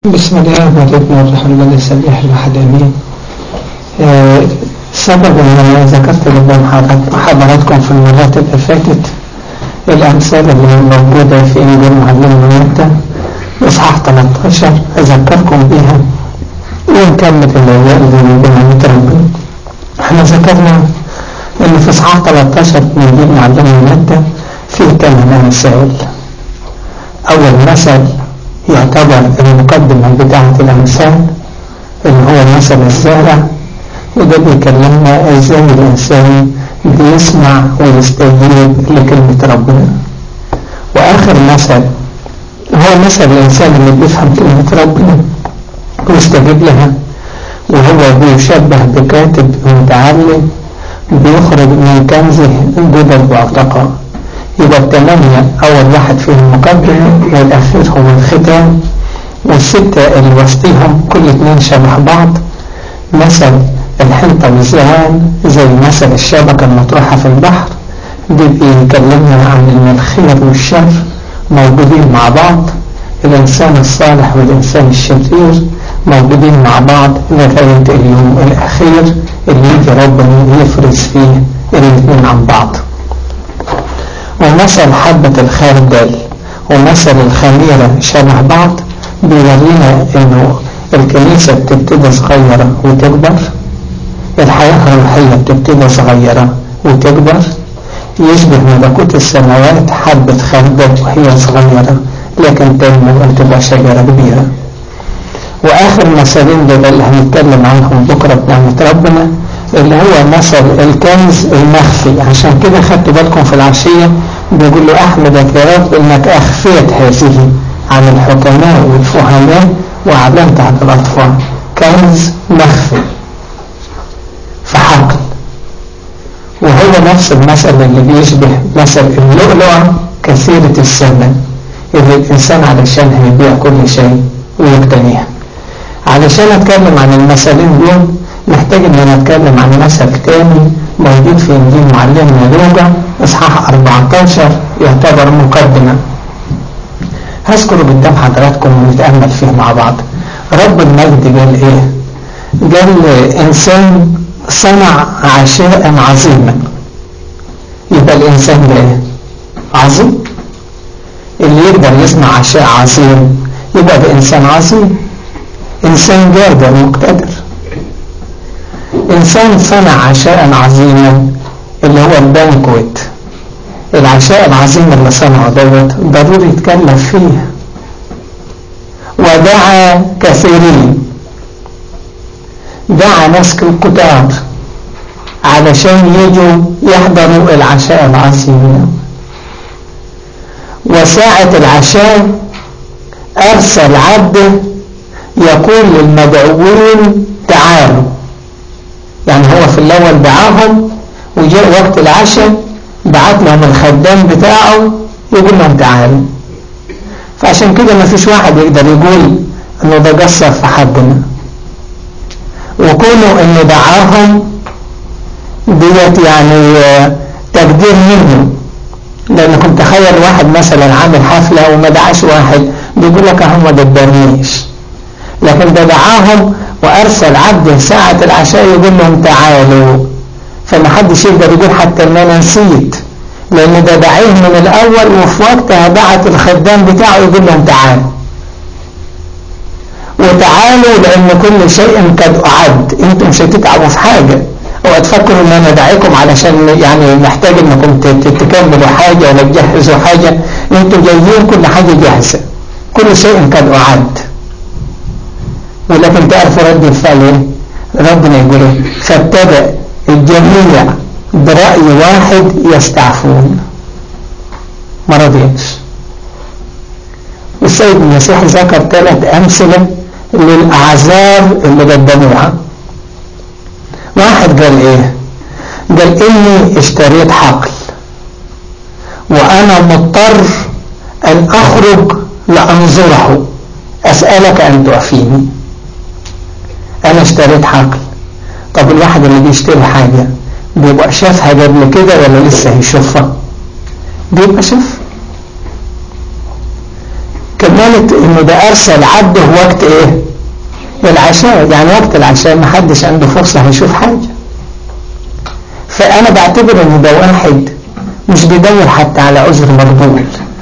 بسم الله والابن والروح القدس الإله الواحد آمين آه، سبب ان انا ذكرت قدام حضراتكم في المرات اللي فاتت الأمثال اللي موجودة في إنجيل معلمنا متى إصحاح 13 أذكركم بيها ونكمل الأوراق اللي بنعمة ربنا احنا ذكرنا إن في إصحاح 13 من إنجيل معلمنا متى في ثمان أمثال أول مثل يعتبر المقدمة بتاعة الأمثال اللي هو مثل الزارع وده بيكلمنا ازاي الإنسان بيسمع ويستجيب لكلمة ربنا وآخر مثل هو مثل الإنسان اللي بيفهم كلمة ربنا ويستجيب لها وهو بيشبه بكاتب متعلم بيخرج من كنزه جدد وعتقاء يبقى الثمانية أول واحد فيهم مقدمة والأخير هو الختام والستة اللي وسطيهم كل اتنين شبه بعض مثل الحنطة والزهان زي مثل الشبكة المطروحة في البحر دي بيكلمنا عن ان الخير والشر موجودين مع بعض الإنسان الصالح والإنسان الشرير موجودين مع بعض لغاية اليوم الأخير اللي يجي ربنا يفرز فيه الاثنين عن بعض ومثل حبة الخردل ومثل الخميرة شبه بعض بيورينا انه الكنيسة بتبتدي صغيرة وتكبر الحياة الروحية بتبتدي صغيرة وتكبر يشبه ملكوت السماوات حبة خردل وهي صغيرة لكن دايما تبقى شجرة كبيرة وآخر مثالين دول اللي هنتكلم عنهم بكرة بنعمة ربنا اللي هو مثل الكنز المخفي عشان كده خدتوا بالكم في العشية بيقول له أحمدك يا رب إنك أخفيت هذه عن الحكماء والفهماء وأعلنت عن الأطفال كنز مخفي في حقل وهو نفس المثل اللي بيشبه مثل اللؤلؤة كثيرة الثمن اللي الإنسان علشان هيبيع كل شيء ويقتنيها علشان أتكلم عن المثلين دول محتاج ان انا اتكلم عن مثل تاني موجود في انجيل معلمنا لوقا اصحاح 14 يعتبر مقدمة هذكره قدام حضراتكم ونتأمل فيه مع بعض رب المجد قال ايه قال انسان صنع عشاء عظيما يبقى الانسان ده ايه عظيم اللي يقدر يصنع عشاء عظيم يبقى ده انسان عظيم انسان قادر مقتدر إنسان صنع عشاء عظيما اللي هو البانكويت العشاء العظيم اللي صنعه دوت ضروري يتكلف فيه ودعا كثيرين دعا ناس كتار علشان يجوا يحضروا العشاء العظيم وساعة العشاء أرسل عبده يقول للمدعوين تعالوا يعني هو في الأول دعاهم وجاء وقت العشاء بعت لهم الخدام بتاعه يقول لهم تعالوا فعشان كده ما فيش واحد يقدر يقول انه ده قصر في حقنا وكونه انه دعاهم ديت يعني تقدير منه لان كنت تخيل واحد مثلا عامل حفلة وما دعاش واحد بيقول لك هم ما قدرنيش لكن ده دعاهم وأرسل عبد ساعة العشاء يقول لهم تعالوا فما حدش يقدر يقول حتى ان انا نسيت لان ده دعيه من الاول وفي وقتها بعت الخدام بتاعه يقول لهم تعالوا وتعالوا لان كل شيء قد اعد انتم مش هتتعبوا في حاجة او تفكروا ان انا دعيكم علشان يعني محتاج انكم تكملوا حاجة ولا تجهزوا حاجة انتم جايين كل حاجة جاهزة كل شيء قد اعد ولكن تعرفوا رد الفعل ايه ربنا يقول ايه فابتدأ الجميع برأي واحد يستعفون ما رضيش والسيد المسيح ذكر ثلاث أمثلة للأعذار اللي قدموها واحد قال ايه قال اني اشتريت حقل وانا مضطر ان اخرج لانظره اسألك ان تعفيني انا اشتريت حقل طب الواحد اللي بيشتري حاجة بيبقى شافها قبل كده ولا لسه هيشوفها بيبقى شاف كملت انه ده ارسل عبده وقت ايه العشاء يعني وقت العشاء ما حدش عنده فرصة هيشوف حاجة فانا بعتبر ان ده واحد مش بيدور حتى على عذر مقبول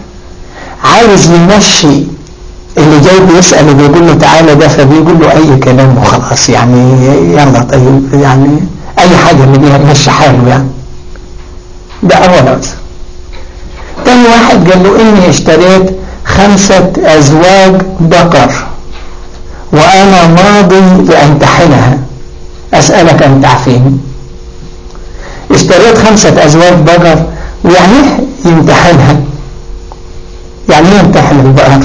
عايز يمشي اللي جاي بيسأل وبيقول له تعالى ده فبيقول له اي كلام وخلاص يعني يلا طيب يعني اي حاجة اللي بيها يمشي حاله يعني ده اول عذر تاني واحد قال له اني اشتريت خمسة ازواج بقر وانا ماضي لامتحنها اسألك ان تعفيني اشتريت خمسة ازواج بقر ويعني يمتحنها يعني ايه يمتحن البقر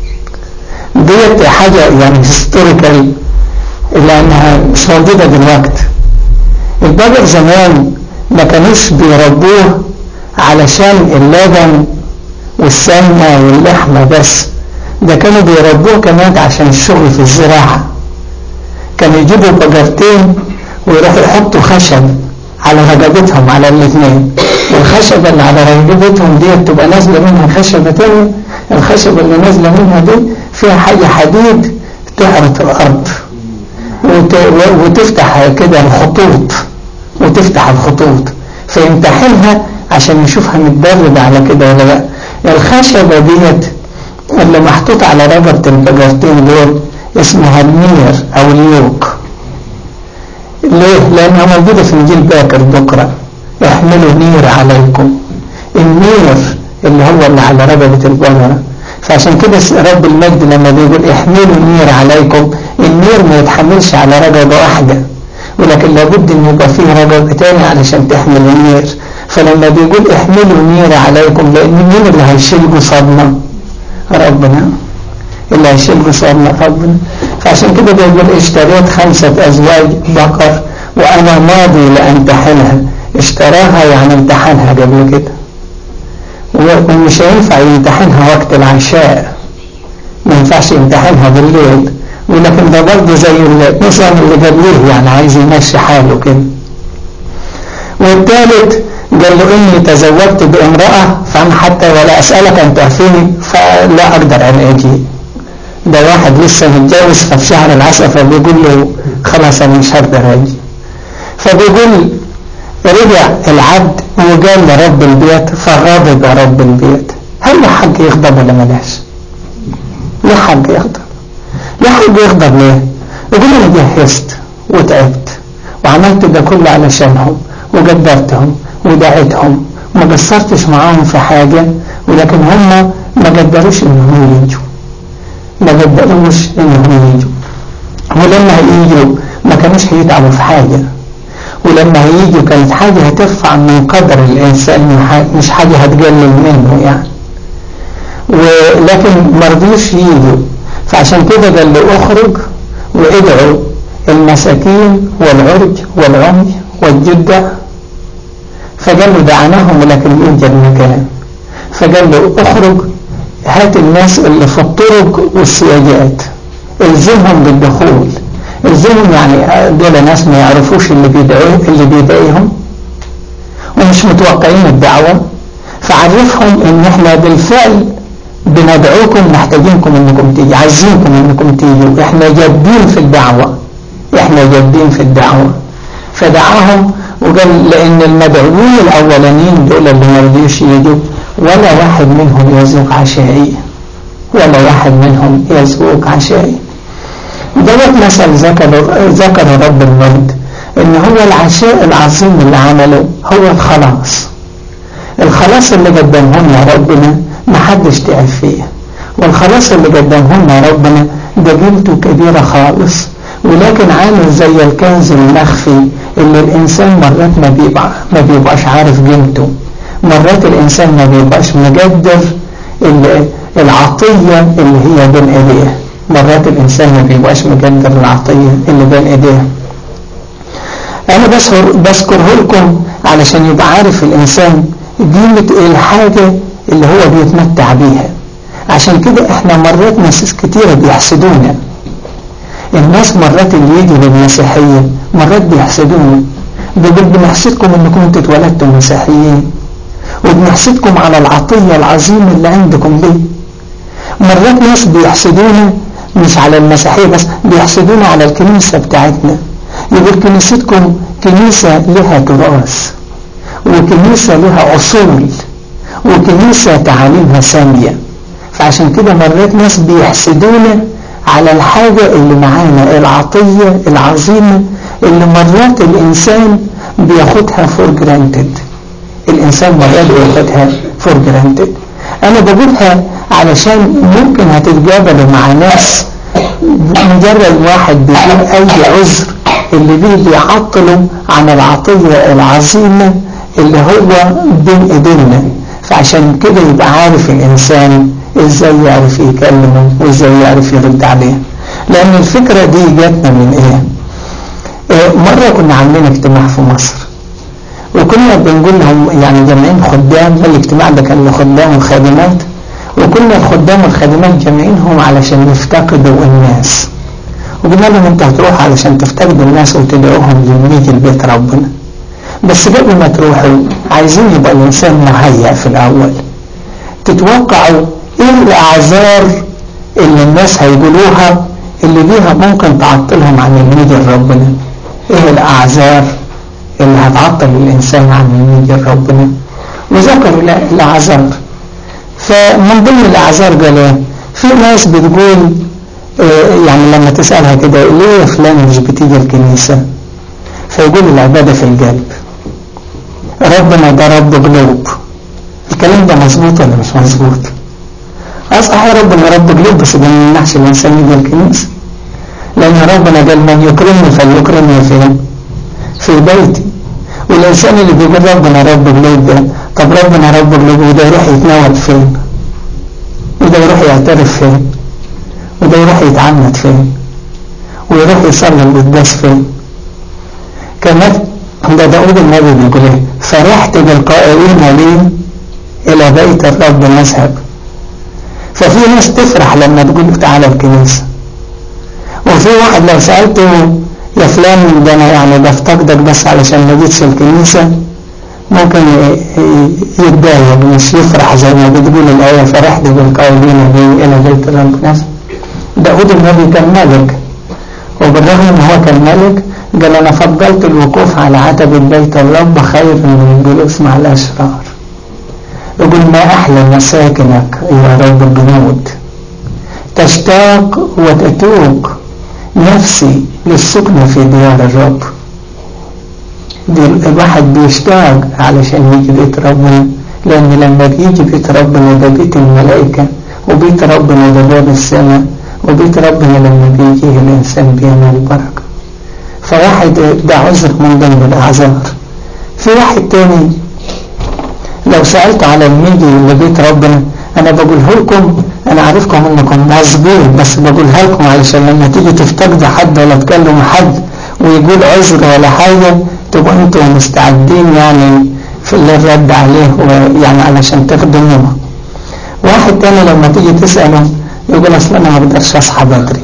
ديت حاجة يعني هيستوريكال لانها مش موجودة دلوقتي البقر زمان ما كانوش بيربوه علشان اللبن والسمنة واللحمة بس ده كانوا بيربوه كمان عشان الشغل في الزراعة كانوا يجيبوا بقرتين ويروحوا يحطوا خشب على رقبتهم على الاثنين والخشبة اللي على رقبتهم دي تبقى نازلة منها خشبة تانية الخشبة اللي نازلة منها دي فيها حاجة حديد تعرض الأرض وت... وتفتح كده الخطوط وتفتح الخطوط فيمتحنها عشان يشوفها متدربة على كده ولا لا الخشبة ديت اللي محطوط على رقبة البقرتين دول اسمها النير او اليوك ليه لانها موجودة في انجيل باكر بكرة احملوا نير عليكم النير اللي هو اللي على رقبة البقرة فعشان كده رب المجد لما بيقول احملوا نير عليكم النير ما يتحملش على رقبة واحدة ولكن لابد ان يبقى فيه رقبة تاني علشان تحمل النير فلما بيقول احملوا نير عليكم لان مين اللي هيشيل قصادنا ربنا اللي هيشيل قصادنا ربنا فعشان كده بيقول اشتريت خمسة ازواج بقر وانا ماضي لامتحنها اشتراها يعني امتحنها قبل كده ومش هينفع يمتحنها وقت العشاء ما ينفعش يمتحنها بالليل ولكن ده برضه زي النظام اللي قبليه يعني عايز يمشي حاله كده والثالث قال له إني تزوجت بامرأة فأنا حتى ولا أسألك أن تعفيني فلا أقدر أن أجي ده واحد لسه متجوز ففي شهر العسل فبيقول له خلاص أنا مش هقدر أجي فبيقول رجع العبد وقال لرب البيت فغضب رب البيت هل له حق يغضب ولا ملاش له حق يغضب له حق يغضب ليه يقول انا جهزت وتعبت وعملت ده كله علشانهم وقدرتهم ودعيتهم وما قصرتش معاهم في حاجة ولكن هم ما قدروش انهم يجوا ما قدروش انهم يجوا ولما يجوا ما كانوش هيتعبوا في حاجة ولما هيجوا كانت حاجة هترفع من قدر الإنسان مش حاجة هتقلل منه يعني ولكن مرضوش يجوا فعشان كده قال له اخرج وادعوا المساكين والعرج والعمي والجدة فقال له دعناهم ولكن يوجد مكان فقال له اخرج هات الناس اللي في الطرق والسياجات الزمهم بالدخول الزمهم يعني دول ناس ما يعرفوش اللي بيدعوه اللي بيدعيهم ومش متوقعين الدعوة فعرفهم ان احنا بالفعل بندعوكم محتاجينكم انكم تيجي عايزينكم انكم تيجوا احنا جادين في الدعوة احنا جادين في الدعوة فدعاهم وقال لان المدعوين الاولانيين دول اللي ما رضيوش يجوا ولا واحد منهم يذوق عشائي ولا واحد منهم يذوق عشائي دوت مثل ذكر ذكر رب المجد ان هو العشاء العظيم اللي عمله هو الخلاص الخلاص اللي قدمه لنا ربنا ما حدش تعب فيه والخلاص اللي قدمه لنا ربنا ده قيمته كبيرة خالص ولكن عامل زي الكنز المخفي اللي الإنسان مرات ما بيبقى ما بيبقاش عارف قيمته مرات الإنسان ما بيبقاش مقدر العطية اللي هي بين إيديه مرات الإنسان ما بيبقاش مقدر العطية اللي بين إيديه أنا بذكره لكم علشان يبقى عارف الإنسان قيمة الحاجة اللي هو بيتمتع بيها عشان كده احنا مرات ناس كتيرة بيحسدونا الناس مرات اللي يجوا للمسيحية مرات بيحسدونا بيقول بنحسدكم انكم انتوا اتولدتم مسيحيين وبنحسدكم على العطية العظيمة اللي عندكم دي مرات ناس بيحسدونا مش على المسيحية بس بيحسدونا على الكنيسة بتاعتنا يقول كنيستكم كنيسة لها تراث وكنيسة لها أصول وكنيسة تعاليمها سامية فعشان كده مرات ناس بيحسدونا على الحاجة اللي معانا العطية العظيمة اللي مرات الإنسان بياخدها فور جرانتد الإنسان مرات بياخدها فور جرانتد أنا بقولها علشان ممكن هتتجابلوا مع ناس مجرد واحد بدون أي عذر اللي بيه بيعطلوا عن العطية العظيمة اللي هو بين ايدينا فعشان كده يبقى عارف الإنسان ازاي يعرف يكلمه وازاي يعرف يرد عليه لأن الفكرة دي جاتنا من ايه اه مرة كنا عاملين اجتماع في مصر وكنا بنقول لهم يعني جامعين خدام الاجتماع ده كان لخدام وخادمات وكنا الخدام والخادمات جامعينهم علشان يفتقدوا الناس وقلنا لهم انت هتروح علشان تفتقدوا الناس وتدعوهم لنيجي البيت ربنا بس قبل ما تروحوا عايزين يبقى الإنسان مهيأ في الأول تتوقعوا ايه الأعذار اللي الناس هيقولوها اللي بيها ممكن تعطلهم عن الميجي ربنا ايه الأعذار اللي هتعطل الإنسان عن الميجي ربنا وذكروا الأعذار فمن ضمن الأعذار قالوا في ناس بتقول يعني لما تسألها كده ليه فلان مش بتيجي الكنيسة فيقول العبادة في القلب ربنا ده رب قلوب الكلام ده مظبوط ولا مش مظبوط أصح ربنا رب قلوب بس ده ما يمنعش الإنسان يجي الكنيسة لأن ربنا قال من يكرمني فليكرمني فين في بيتي والإنسان اللي بيقول ربنا رب قلوب ده طب ربنا رب قلوب وده يروح يتناول فين وده يروح يعترف فين وده يروح يتعمد فين ويروح يصلي القداس فين كمان ده داود النبي بيقول ايه فرحت بالقائلين لي الى بيت الرب نذهب ففي ناس تفرح لما تقول تعالى الكنيسة وفي واحد لو سألته يا فلان ده انا يعني بفتقدك بس علشان ما جيتش الكنيسة ممكن يتضايق مش يفرح زي ما بتقول الآية فرحت بالقائلين لي الى بيت الرب نذهب داود النبي كان ملك وبالرغم ان هو كان ملك قال انا فضلت الوقوف على عتبة بيت الرب خير من الجلوس مع الاشرار يقول ما احلى مساكنك يا رب الجنود تشتاق وتتوق نفسي للسكن في ديار الرب دي الواحد بيشتاق علشان يجي بيت ربنا لان لما بيجي بيت ربنا ده بيت الملائكة وبيت ربنا ده باب السماء وبيت ربنا لما بيجيه الإنسان بينال البركة فواحد ده عذر من ضمن الأعذار في واحد تاني لو سألت على الميجي لبيت ربنا أنا بقوله لكم أنا عارفكم إنكم مظبوط بس بقولها لكم علشان لما تيجي تفتقدوا حد ولا تكلموا حد ويقول عذر ولا حاجة تبقوا أنتوا مستعدين يعني في اللي الرد عليه ويعني علشان تخدموه واحد تاني لما تيجي تسأله يقول اصل انا ما اقدرش اصحى بدري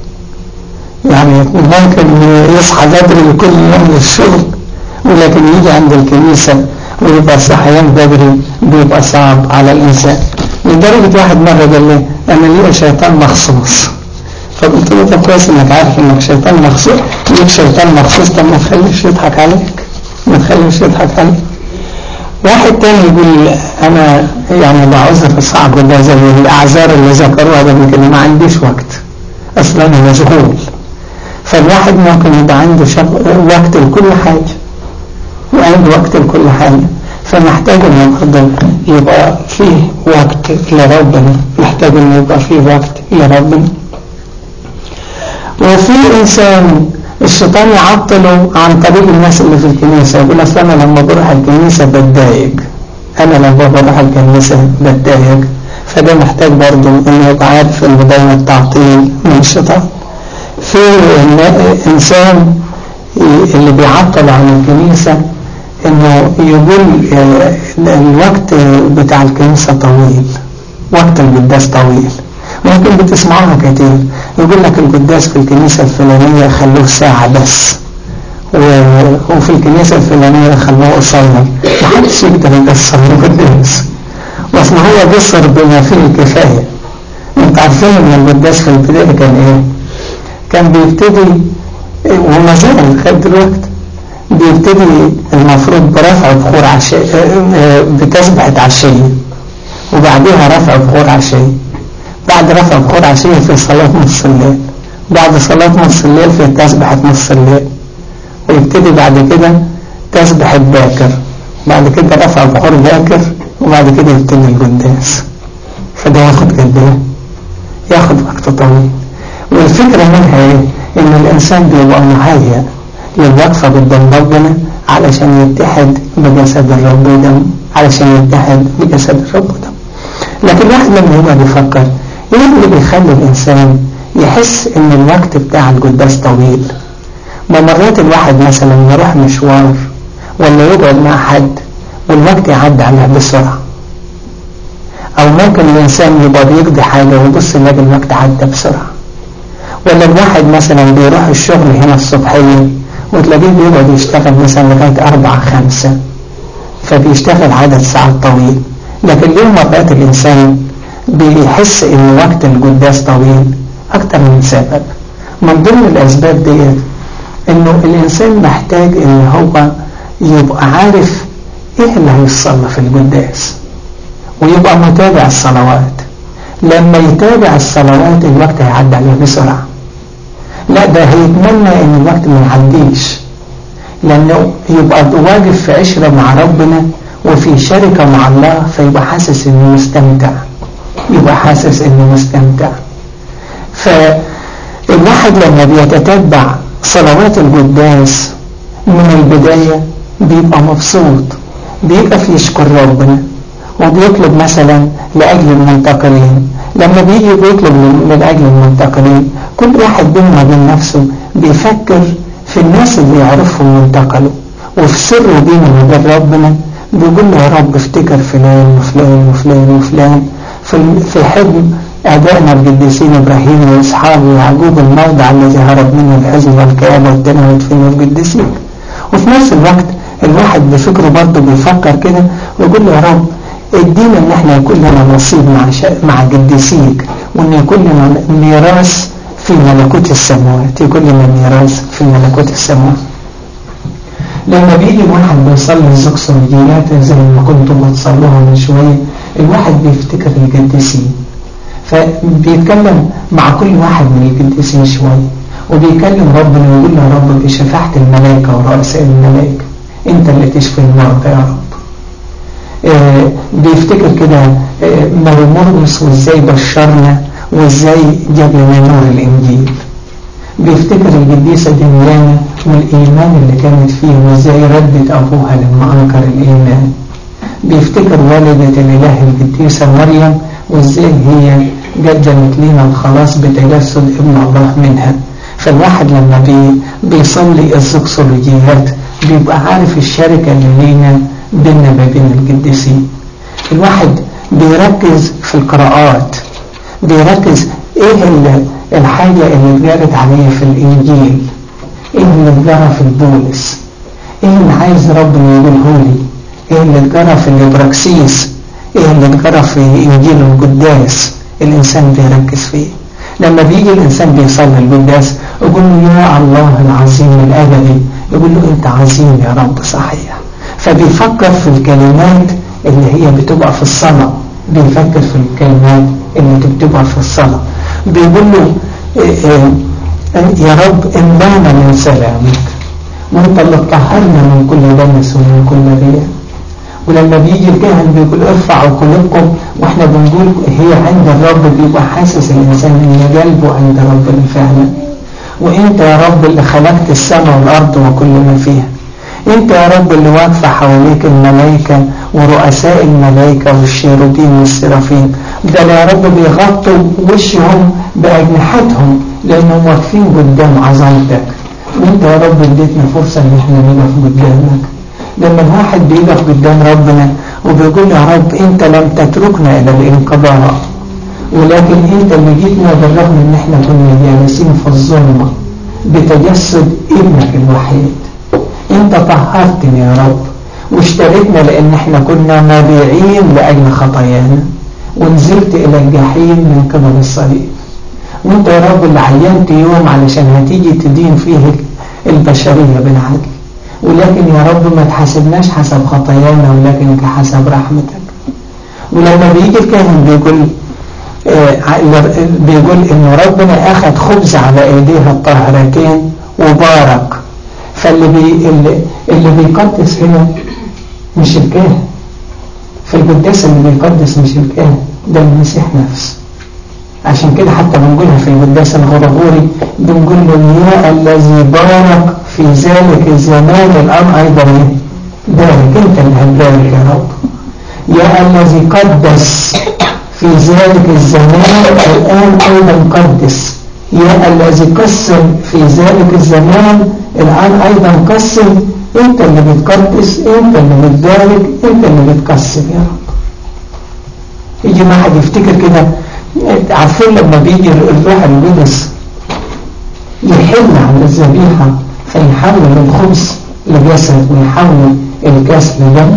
يعني ممكن يصحى بدري كل يوم للشغل ولكن يجي عند الكنيسة ويبقى صحيان بدري بيبقى صعب على الإنسان لدرجة واحد مرة قال لي أنا لي شيطان مخصوص فقلت له طب كويس إنك عارف إنك شيطان مخصوص ليك شيطان مخصوص طب ما تخليش يضحك عليك ما تخليش يضحك عليك واحد تاني يقول انا يعني بعذر صعب وده زي الاعذار اللي ذكروها قبل كده ما عنديش وقت اصلا انا مشغول فالواحد ممكن يبقى عنده وقت لكل حاجة وعنده وقت لكل حاجة فمحتاج انه برضه يبقى فيه وقت لربنا محتاج انه يبقى فيه وقت لربنا وفي انسان الشيطان يعطله عن طريق الناس اللي في الكنيسة يقول أصل أنا لما بروح الكنيسة بتضايق أنا لما بروح الكنيسة بتضايق فده محتاج برضه إنه يبقى عارف إن ده التعطيل من الشيطان في إنسان اللي بيعطل عن الكنيسة إنه يقول الوقت بتاع الكنيسة طويل وقت القداس طويل ممكن بتسمعوها كتير يقول لك القداس في الكنيسة الفلانية خلوه ساعة بس وفي الكنيسة الفلانية خلوه قصير محدش يقدر يقصر القداس واصل هو قصر بما فيه الكفاية انتوا عارفين ان القداس في البداية كان ايه كان بيبتدي وما زال لغاية دلوقتي بيبتدي المفروض برفع بخور عشية بتسبحة عشية وبعدها رفع بخور عشية بعد رفع بخور عشية في صلاة نص الليل بعد صلاة نص الليل في تسبحة نص الليل ويبتدي بعد كده تسبحة باكر بعد كده رفع بخور باكر وبعد كده يبتدي القداس فده ياخد قد ايه ياخد وقت طويل والفكرة منها ايه ان الانسان بيبقى مهيأ للوقفة قدام ربنا علشان يتحد بجسد الرب ودم علشان يتحد بجسد الرب ودم لكن الواحد لما يبقى بيفكر ايه اللي بيخلي الانسان يحس ان الوقت بتاع القداس طويل ما مرات الواحد مثلا يروح مشوار ولا يقعد مع حد والوقت يعدي عليه بسرعة او ممكن الانسان يبقى بيقضي حاجة ويبص يلاقي الوقت عدى بسرعة ولا الواحد مثلا بيروح الشغل هنا الصبحية وتلاقيه بيقعد يشتغل مثلا لغاية أربعة خمسة فبيشتغل عدد ساعات طويل لكن ليه مرات الإنسان بيحس إن وقت القداس طويل أكتر من سبب من ضمن الأسباب ديت إنه الإنسان محتاج إن هو يبقى عارف إيه اللي هيصلى في القداس ويبقى متابع الصلوات لما يتابع الصلوات الوقت هيعدي عليه بسرعة لا ده هيتمنى ان الوقت ما يعديش لانه يبقى واقف في عشرة مع ربنا وفي شركة مع الله فيبقى حاسس انه مستمتع يبقى حاسس انه مستمتع فالواحد لما بيتتبع صلوات القداس من البداية بيبقى مبسوط بيقف يشكر ربنا وبيطلب مثلا لأجل المنتقلين لما بيجي بيطلب من أجل المنتقلين كل واحد بينه وبين نفسه بيفكر في الناس اللي يعرفهم وانتقلوا وفي سره بينه وبين ربنا بيقول له يا رب افتكر فلان وفلان وفلان وفلان في حلم أبائنا القديسين إبراهيم وإسحاق ويعقوب الموضع الذي هرب منه الحزن والكآبة والتنوت فيه القديسين وفي نفس الوقت الواحد بفكره برضه بيفكر كده ويقول له يا رب ادينا ان احنا يكون لنا نصيب مع شا... مع قديسيك وان يكون لنا ميراث في ملكوت السماوات يكون لنا ميراث في ملكوت السماوات لما بيجي واحد بيصلي الزكسولوجيات زي ما كنتم بتصلوها من شوية الواحد بيفتكر القديسين فبيتكلم مع كل واحد من القديسين شوية وبيكلم ربنا ويقول له يا رب بشفاعة الملائكة ورؤساء الملائكة انت اللي تشفي المرضى يا رب آه بيفتكر كده آه ماري مرقس وازاي بشرنا وازاي جاب لنا نور الانجيل بيفتكر القديسة دميانة والإيمان اللي كانت فيه وازاي ردت أبوها لما أنكر الإيمان بيفتكر والدة الإله القديسة مريم وازاي هي قدمت لنا الخلاص بتجسد ابن الله منها فالواحد لما بي بيصلي الزكسولوجيات بيبقى عارف الشركة اللي لينا بيننا وبين القديسين الواحد بيركز في القراءات بيركز ايه اللي الحاجة اللي اتجارت عليها في الانجيل ايه اللي اتجرى في البولس ايه اللي عايز ربنا يقوله لي ايه اللي اتجرى في الابراكسيس ايه اللي اتجرى في انجيل القداس الانسان بيركز فيه لما بيجي الانسان بيصلي القداس يقول له يا الله العظيم الابدي يقول له انت عظيم يا رب صحيح فبيفكر في الكلمات اللي هي بتبقى في الصلاة بيفكر في الكلمات اللي بتبقى في الصلاة بيقول له إيه إيه يا رب املانا من سلامك وانت اللي طهرنا من كل دنس ومن كل رياء ولما بيجي الكاهن بيقول ارفعوا قلوبكم واحنا بنقول هي عند الرب بيبقى حاسس الانسان ان قلبه عند ربنا فعلا وانت يا رب اللي خلقت السماء والارض وكل ما فيها انت يا رب اللي واقفه حواليك الملائكه ورؤساء الملائكه والشيروبين والسرافين ده يا رب بيغطوا وشهم باجنحتهم لانهم واقفين قدام عظمتك وانت يا رب اديتنا فرصه ان احنا نقف قدامك لما الواحد بيقف قدام ربنا وبيقول يا رب انت لم تتركنا الى الانقضاء ولكن انت اللي جيتنا بالرغم ان احنا كنا جالسين في الظلمه بتجسد ابنك الوحيد انت طهرتني يا رب واشتريتنا لان احنا كنا مبيعين لاجل خطايانا ونزلت إلى الجحيم من قبل الصليب وانت يا رب اللي عينت يوم علشان هتيجي تدين فيه البشرية بالعدل ولكن يا رب ما تحاسبناش حسب خطايانا ولكن كحسب رحمتك ولما بيجي الكاهن بيقول آه بيقول انه ربنا اخذ خبز على ايديها الطاهرتين وبارك فاللي بي اللي, اللي بيقدس هنا مش الكاهن في القداس اللي بيقدس مش الكاهن ده المسيح نفسه عشان كده حتى بنقولها في القداس الغرغوري بنقول له يا الذي بارك في ذلك الزمان الآن أيضا بارك أنت اللي هتبارك يا رب يا الذي قدس في ذلك الزمان الآن أيضا قدس يا الذي قسم في ذلك الزمان الآن أيضا قسم أنت اللي بتقدس أنت اللي بتبارك أنت اللي بتقسم يا رب يجي ما حد يفتكر كده عارفين لما بيجي الروح القدس يحل على الذبيحة فيحول الخبز لجسد ويحول الكاس لدم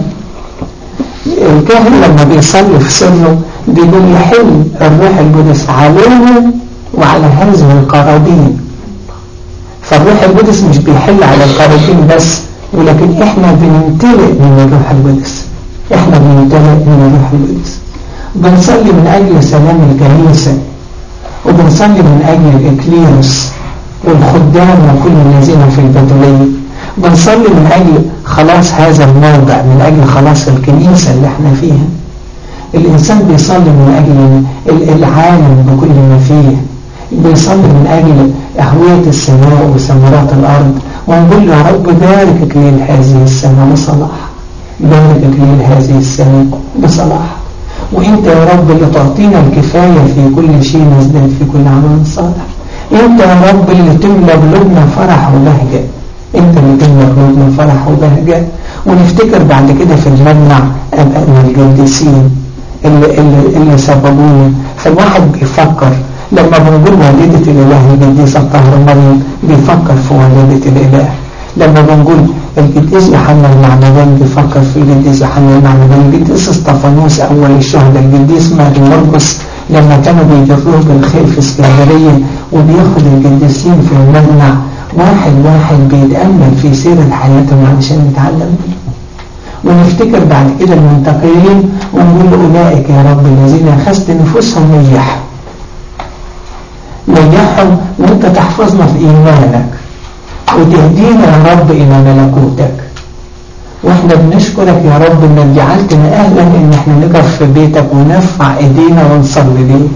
الكاهن لما بيصلي في سره بيقول يحل الروح القدس علينا وعلى هذه القرابين فالروح القدس مش بيحل على القرابين بس ولكن احنا بنمتلئ من الروح القدس احنا بنمتلئ من الروح القدس بنصلي من أجل سلام الكنيسة وبنصلي من أجل الإكليروس والخدام وكل الذين في البدوية بنصلي من أجل خلاص هذا الموضع من أجل خلاص الكنيسة اللي احنا فيها الإنسان بيصلي من أجل العالم بكل ما فيه بيصلي من أجل أهوية السماء وثمرات الأرض ونقول له يا رب بارك إكليل هذه السماء بصلاح بارك إكليل هذه السماء بصلاح وانت يا رب اللي تعطينا الكفاية في كل شيء نزداد في كل عمل صالح انت يا رب اللي تملى قلوبنا فرح وبهجة انت اللي تملى قلوبنا فرح وبهجة ونفتكر بعد كده في المجمع ابائنا القديسين اللي, اللي, اللي سببونا فالواحد بيفكر لما بنقول والدة الإله القديسة الطاهرة مريم بيفكر في والدة الإله لما بنقول القديس يوحنا المعمدان بيفكر في القديس يوحنا المعمدان القديس اسطفانوس أول الشهداء القديس ماري مرقس لما كانوا بيجروه بالخير في اسكندرية وبياخد القديسين في المجمع واحد واحد بيتأمل في سيرة حياتهم علشان نتعلم ونفتكر بعد كده المنتقلين ونقول أولئك يا رب الذين أخذت نفوسهم نجح نجحهم وانت تحفظنا في إيمانك وتهدينا يا رب إلى ملكوتك واحنا بنشكرك يا رب انك جعلتنا اهلا ان احنا نقف في بيتك ونرفع ايدينا ونصلي ليك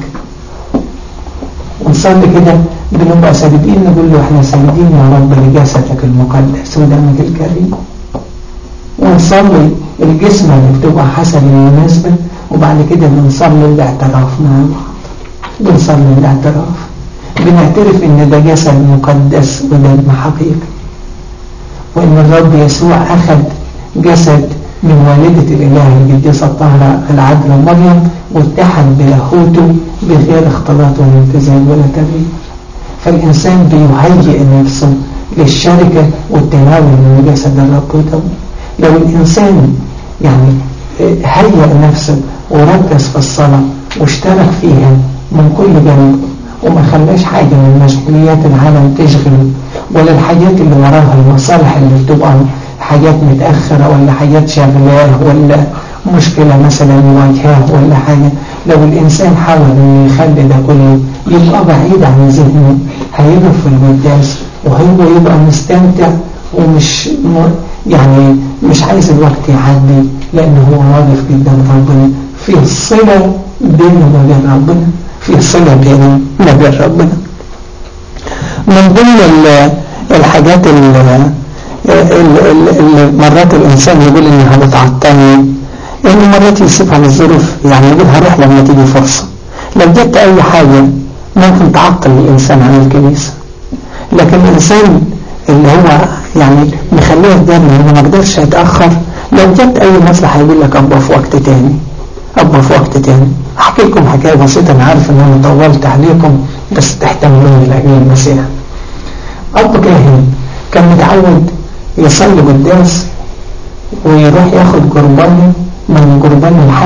ونصلي كده بنبقى ساجدين نقول له احنا ساجدين يا رب لجسدك المقدس ودمك الكريم ونصلي الجسم اللي بتبقى حسب المناسبة وبعد كده بنصلي الاعتراف مع بعض بنصلي الاعتراف بنعترف ان ده جسد مقدس ودم حقيقي وان الرب يسوع اخذ جسد من والدة الإله القديسة الطاهرة العذراء مريم واتحد بلاهوته بغير اختلاط ولا امتزاج ولا تغيير فالإنسان بيهيئ نفسه للشركة والتناول من جسد الرب ودمه لو الإنسان يعني هيئ نفسه وركز في الصلاة واشترك فيها من كل جانب وما خلاش حاجة من مشغوليات العالم تشغله ولا الحاجات اللي وراها المصالح اللي بتبقى حاجات متأخرة ولا حاجات شغلاه ولا مشكلة مثلا يواجهاه ولا حاجة لو الإنسان حاول أن يخلي ده كله يبقى بعيد عن ذهنه هيبقى في القداس وهو يبقى مستمتع ومش يعني مش عايز الوقت يعدي لأنه هو واقف قدام ربنا في صلة بينه وبين ربنا في صلة بينه وبين ربنا من ضمن الحاجات اللي اللي مرات الإنسان يقول إنها بتعطلني إنه مرات يسيبها للظروف يعني يقول هروح لما تيجي فرصة لو جت أي حاجة ممكن تعطل الإنسان عن الكنيسة لكن الإنسان اللي هو يعني مخليه في باله إنه ما قدرش يتأخر لو جت أي مصلحة يقول لك أبقى في وقت تاني أبقى في وقت تاني أحكي لكم حكاية بسيطة أنا عارف إن أنا طولت عليكم بس تحتملوني لأجل المسيح أب كاهن كان متعود يصلي قداس ويروح ياخد قربان من قربان الحمل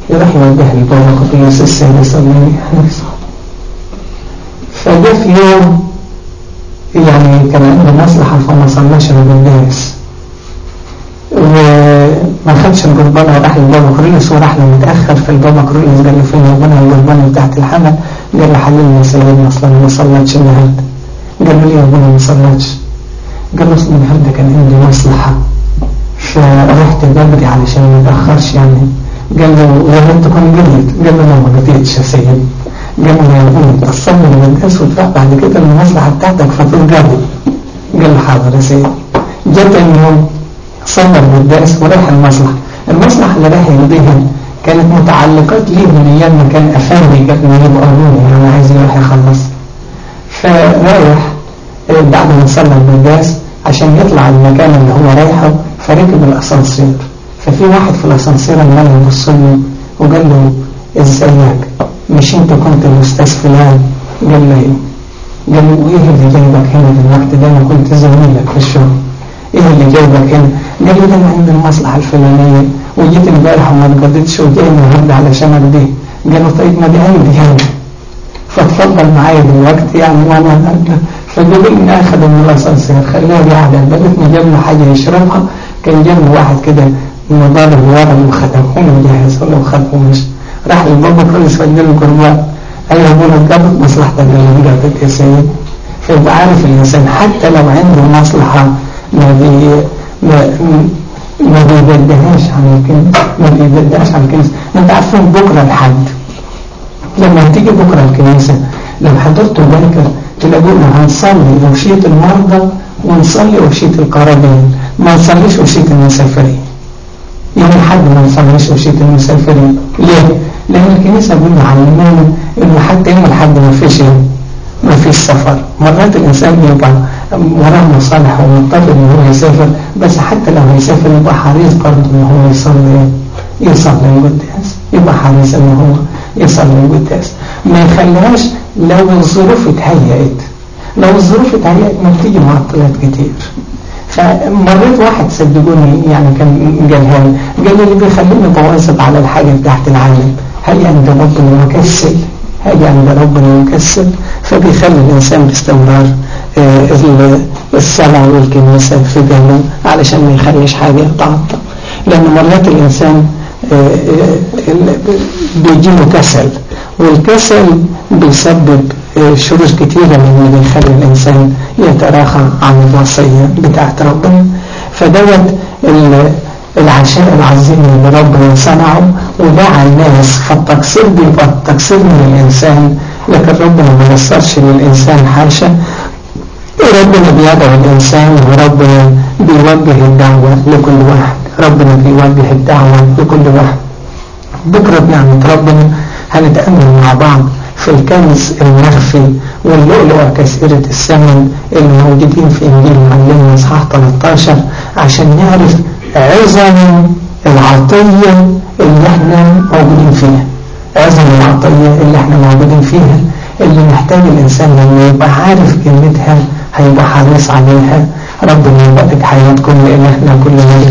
يروح يوجه البابا قطيس السادس الله نفسه فجاء في يوم يعني كان عنده مصلحة فما صلاش القداس وما خدش القربان وراح للبابا كروليس وراح له متأخر في البابا كروليس قال له فين ربنا القربان بتاعت الحمل قال له حللني سيدنا اصلا ما صلتش النهارده قال له ليه يا ابونا ما صلتش قال له اصل النهارده كان عندي مصلحة فرحت بدري علشان ما اتأخرش يعني قال له يا ريت تكون جريت قال له لا ما جريتش يا سيدي قال له يا ابونا انت تصلي القداس وتروح بعد كده المصلحة بتاعتك فتتجرب قال له حاضر يا سيدي جاء تاني يوم صلى القداس وراح المصلحة المصلحة اللي راح يقضيها كانت متعلقات ليه من ايام ما كان افندي قبل ما يبقى قانوني يعني عايز يروح يخلص فرايح بعد ما صلى القداس عشان يطلع المكان اللي هو رايحه فركب الاسانسير ففي واحد في الاسانسير عمال يبص له وقال له ازيك مش انت كنت الاستاذ فلان قال له ايه قال له ايه اللي جايبك هنا في الوقت ده انا كنت زميلك في الشغل ايه اللي جايبك هنا قال له ده انا عندي المصلحه الفلانيه وجيت امبارح وما اتجددتش وجاي النهارده علشان اقضيه قال له طيب ما دي عندي هنا فاتفضل معايا دلوقتي يعني وانا فجابوا لي اخذ من الاسانسير خلاه قاعد البلد جاب له حاجه يشربها كان جاب له واحد كده مضارب ورا وخدمهم جاهز ولا وخدمه مش راح للبابا كروليس فجل له قربان قال له ابونا اتجابت مصلحتك اللي جابت يا سيد فيبقى عارف الانسان حتى لو عنده مصلحه ما بي ما ما بيبدهاش عن الكنيسة ما بيبدهاش عن الكنيسة انت عارفين بكرة الحد لما هتيجي بكرة الكنيسة لو حضرتوا باكر تلاقونا هنصلي وشية المرضى ونصلي وشية القرابين ما نصليش وشية المسافرين يوم الحد ما نصليش وشية المسافرين ليه؟ لأن الكنيسة بتعلمنا إنه حتى يوم الحد ما فيش ما فيش سفر مرات الإنسان بيبقى وراه مصالح ومضطر إن هو يسافر بس حتى لو هيسافر يبقى حريص برضه إن هو يصلي يصلي القداس يبقى حريص إن هو يصلي القداس ما يخليهاش لو الظروف اتهيأت لو الظروف اتهيأت ما بتيجي معطلات كتير فمريت واحد صدقوني يعني كان قالها لي قال لي اللي بيخليني بواظب على الحاجة بتاعت العالم هل عند ربنا مكسل هل عند ربنا مكسل فبيخلي الإنسان باستمرار الصلاة والكنيسة في باله علشان ما يخليش حاجة تعطل لأن مرات الإنسان بيجيله كسل والكسل بيسبب شرور كتيرة من اللي بيخلي الإنسان يتراخى عن الوصية بتاعت ربنا فدوت العشاء العظيم اللي ربنا صنعه ودعا الناس فالتقصير بيبقى التقصير من الإنسان لكن ربنا ما يسرش للإنسان حاشا ربنا بيدعو الإنسان وربنا بيوجه الدعوة لكل واحد ربنا بيوجه الدعوة لكل واحد بكرة بنعمة ربنا هنتأمل مع بعض في الكنز المخفي واللؤلؤة كثيرة الثمن الموجودين في إنجيل معلمنا إصحاح 13 عشان نعرف عظم العطية اللي احنا موجودين فيها عظم العطية اللي احنا موجودين فيها اللي محتاج الإنسان لما يبقى عارف قيمتها هيبقى حريص عليها ربنا يبارك حياتكم لإلهنا كل مجد